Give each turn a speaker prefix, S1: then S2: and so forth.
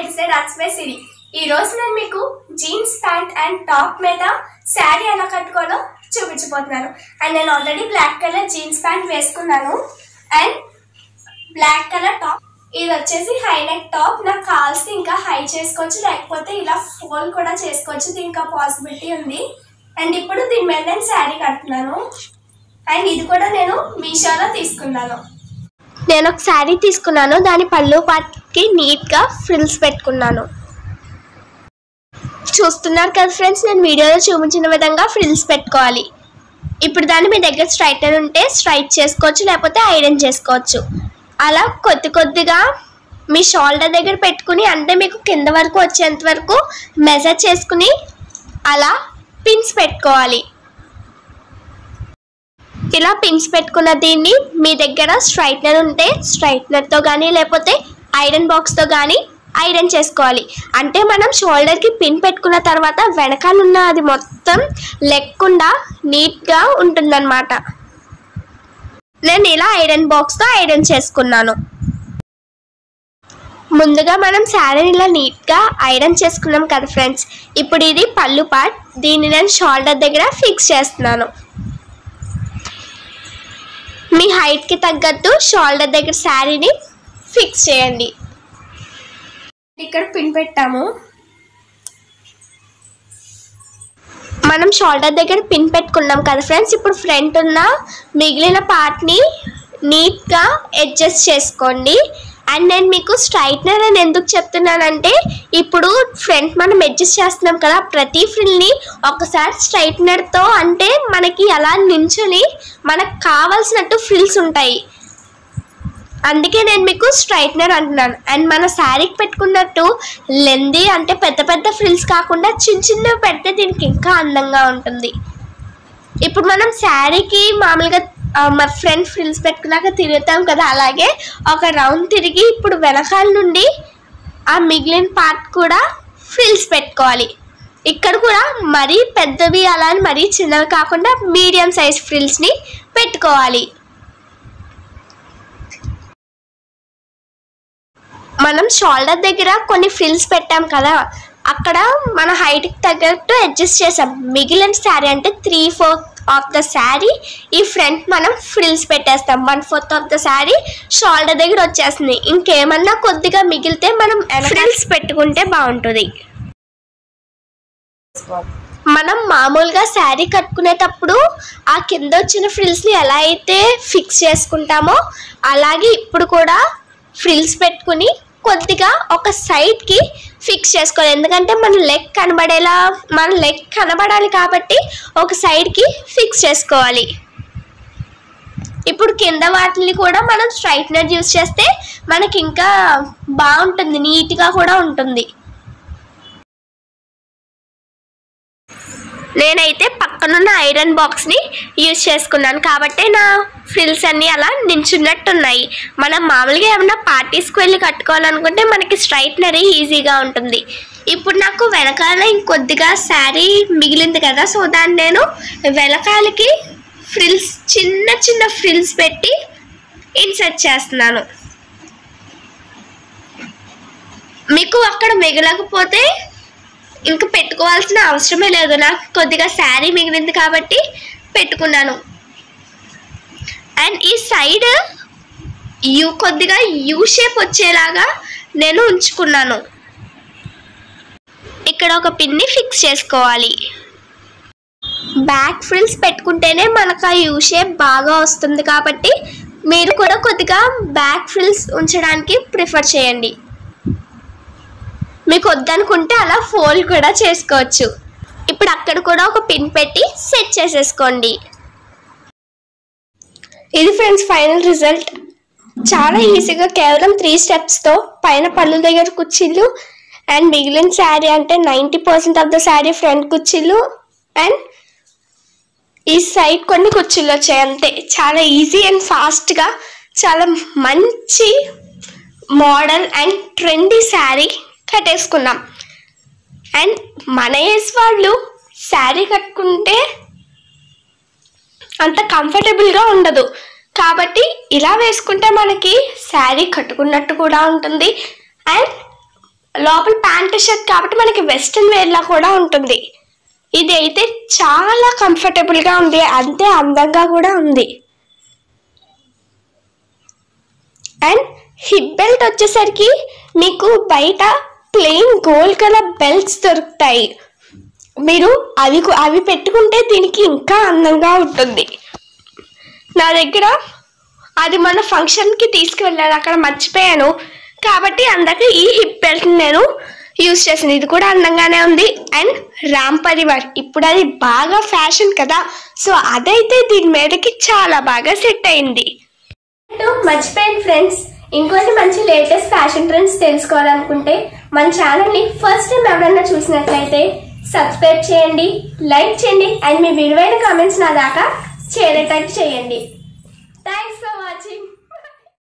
S1: it's dance by సిరి ఈ రోజు నేను మీకు జీన్స్ ప్యాంట్ అండ్ టాప్ మీద శారీ ఎలా కట్టుకోవాలో చూపించబోతున్నాను అండ్ నేను already black colour jeans pant వేసుకున్నాను అండ్ బ్లాక్ కలర్ టాప్ ఇది వచ్చేసి హై నెక్ టాప్ నాకు కావాల్సి ఇంకా హై చేసుకోవచ్చు లేకపోతే ఇలా ఫోల్ కూడా చేసుకోవచ్చు దీనికి పాసిబిలిటీ ఉంది అండ్ ఇప్పుడు దీని మీద నేను శారీ కడుతున్నాను అండ్ ఇది కూడా నేను మీషోలో తీసుకున్నాను నేను ఒక శారీ తీసుకున్నాను దాని పళ్ళు పాటికి నీట్గా ఫ్రిల్స్ పెట్టుకున్నాను చూస్తున్నారు కదా ఫ్రెండ్స్ నేను వీడియోలో చూపించిన విధంగా ఫ్రిల్స్ పెట్టుకోవాలి ఇప్పుడు దాన్ని మీ దగ్గర స్ట్రైట్నర్ ఉంటే స్ట్రైట్ చేసుకోవచ్చు లేకపోతే ఐరన్ చేసుకోవచ్చు అలా కొద్ది కొద్దిగా మీ షోల్డర్ దగ్గర పెట్టుకుని అంటే మీకు కింద వరకు వచ్చేంత వరకు మెజర్ చేసుకుని అలా పిన్స్ పెట్టుకోవాలి ఇలా పిన్స్ పెట్టుకున్న దీన్ని మీ దగ్గర స్ట్రైట్నర్ ఉంటే స్ట్రైట్నర్తో కానీ లేకపోతే ఐరన్ బాక్స్తో కానీ ఐరన్ చేసుకోవాలి అంటే మనం షోల్డర్కి పిన్ పెట్టుకున్న తర్వాత వెనకాలన్న అది మొత్తం లెక్కుండా నీట్గా ఉంటుందన్నమాట నేను ఇలా ఐరన్ బాక్స్తో ఐరన్ చేసుకున్నాను ముందుగా మనం శారీని ఇలా నీట్గా ఐరన్ చేసుకున్నాం కదా ఫ్రెండ్స్ ఇప్పుడు ఇది పళ్ళు పార్ట్ దీన్ని నేను షోల్డర్ దగ్గర ఫిక్స్ చేస్తున్నాను మీ హైట్కి తగ్గట్టు షోల్డర్ దగ్గర శారీని ఫిక్స్ చేయండి ఇక్కడ పిన్ పెట్టాము మనం షోల్డర్ దగ్గర పిన్ పెట్టుకున్నాం కదా ఫ్రెండ్స్ ఇప్పుడు ఫ్రంట్ ఉన్న మిగిలిన పార్ట్ని నీట్గా అడ్జస్ట్ చేసుకోండి అండ్ నేను మీకు స్ట్రైట్నర్ అని ఎందుకు చెప్తున్నానంటే ఇప్పుడు ఫ్రంట్ మనం అడ్జస్ట్ చేస్తున్నాం కదా ప్రతి ఫ్రిల్ని ఒకసారి స్ట్రైట్నర్తో అంటే మనకి అలా నించుని మనకు కావాల్సినట్టు ఫ్రిల్స్ ఉంటాయి అందుకే నేను మీకు స్ట్రైట్నర్ అంటున్నాను అండ్ మన శారీకి పెట్టుకున్నట్టు లెందీ అంటే పెద్ద పెద్ద ఫ్రిల్స్ కాకుండా చిన్న చిన్నవి పెడితే దీనికి ఇంకా అందంగా ఉంటుంది ఇప్పుడు మనం శారీకి మామూలుగా ఫ్రంట్ ఫ్రిల్స్ పెట్టుకున్నాక తిరుగుతాం కదా అలాగే ఒక రౌండ్ తిరిగి ఇప్పుడు వెనకాల నుండి ఆ మిగిలిన పార్ట్ కూడా ఫ్రిల్స్ పెట్టుకోవాలి ఇక్కడ కూడా మరీ పెద్దవి అలా అని మరీ చిన్నవి కాకుండా మీడియం సైజ్ ఫ్రిల్స్ని పెట్టుకోవాలి మనం షోల్డర్ దగ్గర కొన్ని ఫ్రిల్స్ పెట్టాం కదా అక్కడ మన హైట్కి తగ్గట్టు అడ్జస్ట్ చేసాం మిగిలిన శారీ అంటే three fourth of the sari ఈ ఫ్రంట్ మనం ఫ్రిల్స్ పెట్టేస్తాం one fourth of the sari shoulder దగ్గర వచ్చేస్తుంది ఇంకేమన్నా కొద్దిగా మిగిలితే మనం ఫ్రిల్స్ పెట్టుకుంటే బాగుంటుంది మనం మామూలుగా శారీ కట్టుకునేటప్పుడు ఆ కింద వచ్చిన ఫ్రిల్స్ని ఎలా అయితే ఫిక్స్ చేసుకుంటామో అలాగే ఇప్పుడు కూడా ఫ్రిల్స్ పెట్టుకుని కొద్దిగా ఒక సైడ్కి ఫిక్స్ చేసుకోవాలి ఎందుకంటే మన లెగ్ కనబడేలా మన లెగ్ కనబడాలి కాబట్టి ఒక సైడ్కి ఫిక్స్ చేసుకోవాలి ఇప్పుడు కింద వాటిని కూడా మనం స్ట్రైట్నర్ యూస్ చేస్తే మనకి ఇంకా బాగుంటుంది నీట్గా కూడా ఉంటుంది నేనైతే పక్కనున్న ఐరన్ బాక్స్ని యూజ్ చేసుకున్నాను కాబట్టి నా ఫ్రిల్స్ అన్నీ అలా నించున్నట్టున్నాయి మనం మామూలుగా ఏమైనా పార్టీస్కి వెళ్ళి కట్టుకోవాలనుకుంటే మనకి స్ట్రైట్నర్ ఈజీగా ఉంటుంది ఇప్పుడు నాకు వెనకాల ఇంకొద్దిగా శారీ మిగిలింది కదా సో దాన్ని నేను వెనకాలకి ఫ్రిల్స్ చిన్న చిన్న ఫ్రిల్స్ పెట్టి ఇన్సర్ట్ చేస్తున్నాను మీకు అక్కడ మిగలకపోతే ఇంకా పెట్టుకోవాల్సిన అవసరమే లేదు నాకు కొద్దిగా శారీ మిగిలింది కాబట్టి పెట్టుకున్నాను అండ్ ఈ సైడ్ యూ కొద్దిగా యూ షేప్ వచ్చేలాగా నేను ఉంచుకున్నాను ఇక్కడ ఒక పిన్ని ఫిక్స్ చేసుకోవాలి బ్యాక్ ఫ్రిల్స్ పెట్టుకుంటేనే మనకు ఆ యూ షేప్ బాగా వస్తుంది కాబట్టి మీరు కూడా కొద్దిగా బ్యాక్ ఫ్రిల్స్ ఉంచడానికి ప్రిఫర్ చేయండి మీకు వద్దనుకుంటే అలా ఫోల్డ్ కూడా చేసుకోవచ్చు ఇప్పుడు అక్కడ కూడా ఒక పిన్ పెట్టి సెట్ చేసేసుకోండి ఇది ఫ్రెండ్స్ ఫైనల్ రిజల్ట్ చాలా ఈజీగా కేవలం త్రీ స్టెప్స్తో పైన పళ్ళు దగ్గర కుర్చీలు అండ్ మిగిలిన శారీ అంటే ninety percent of the sari front కుర్చీలు అండ్ ఈ సైడ్ కొన్ని కుర్చీలు వచ్చాయి అంతే చాలా ఈజీ అండ్ ఫాస్ట్గా చాలా మంచి మోడల్ అండ్ ట్రెండీ శారీ కట్టేసుకున్నాం అండ్ మన ఏజ్ వాళ్ళు శారీ కట్టుకుంటే అంత కంఫర్టబుల్గా ఉండదు కాబట్టి ఇలా వేసుకుంటే మనకి శారీ కట్టుకున్నట్టు కూడా ఉంటుంది అండ్ లోపల ప్యాంట్ షర్ట్ కాబట్టి మనకి వెస్ట్రన్ వేర్లా కూడా ఉంటుంది ఇది అయితే చాలా కంఫర్టబుల్గా ఉంది అంతే అందంగా కూడా ఉంది అండ్ హిప్ బెల్ట్ వచ్చేసరికి మీకు బయట ప్లెయిన్ గోల్డ్ కలర్ బెల్ట్స్ దొరుకుతాయి మీరు అవి కు- అవి పెట్టుకుంటే దీనికి ఇంకా అందంగా ఉంటుంది నా దగ్గర అది మన ఫంక్షన్కి తీసుకువెళ్ళాను అక్కడ మర్చిపోయాను కాబట్టి అందరికి ఈ హిప్ బెల్ట్ నేను యూజ్ చేసింది ఇది కూడా అందంగానే ఉంది అండ్ రామ్ పరివార్ ఇప్పుడు అది బాగా ఫ్యాషన్ కదా సో అదైతే దీని మీదకి చాలా బాగా సెట్ అయింది మర్చిపోయాను ఫ్రెండ్స్ ఇంకోటి మంచి లేటెస్ట్ ఫ్యాషన్ ట్రెండ్స్ తెలుసుకోవాలనుకుంటే మన ఛానల్ని ఫస్ట్ టైం ఎవరైనా చూసినట్లయితే సబ్స్క్రైబ్ చేయండి లైక్ చేయండి అండ్ మీ విలువైన కామెంట్స్ నా దాకా చేరేటట్టు చేయండి థ్యాంక్స్ ఫర్ వాచింగ్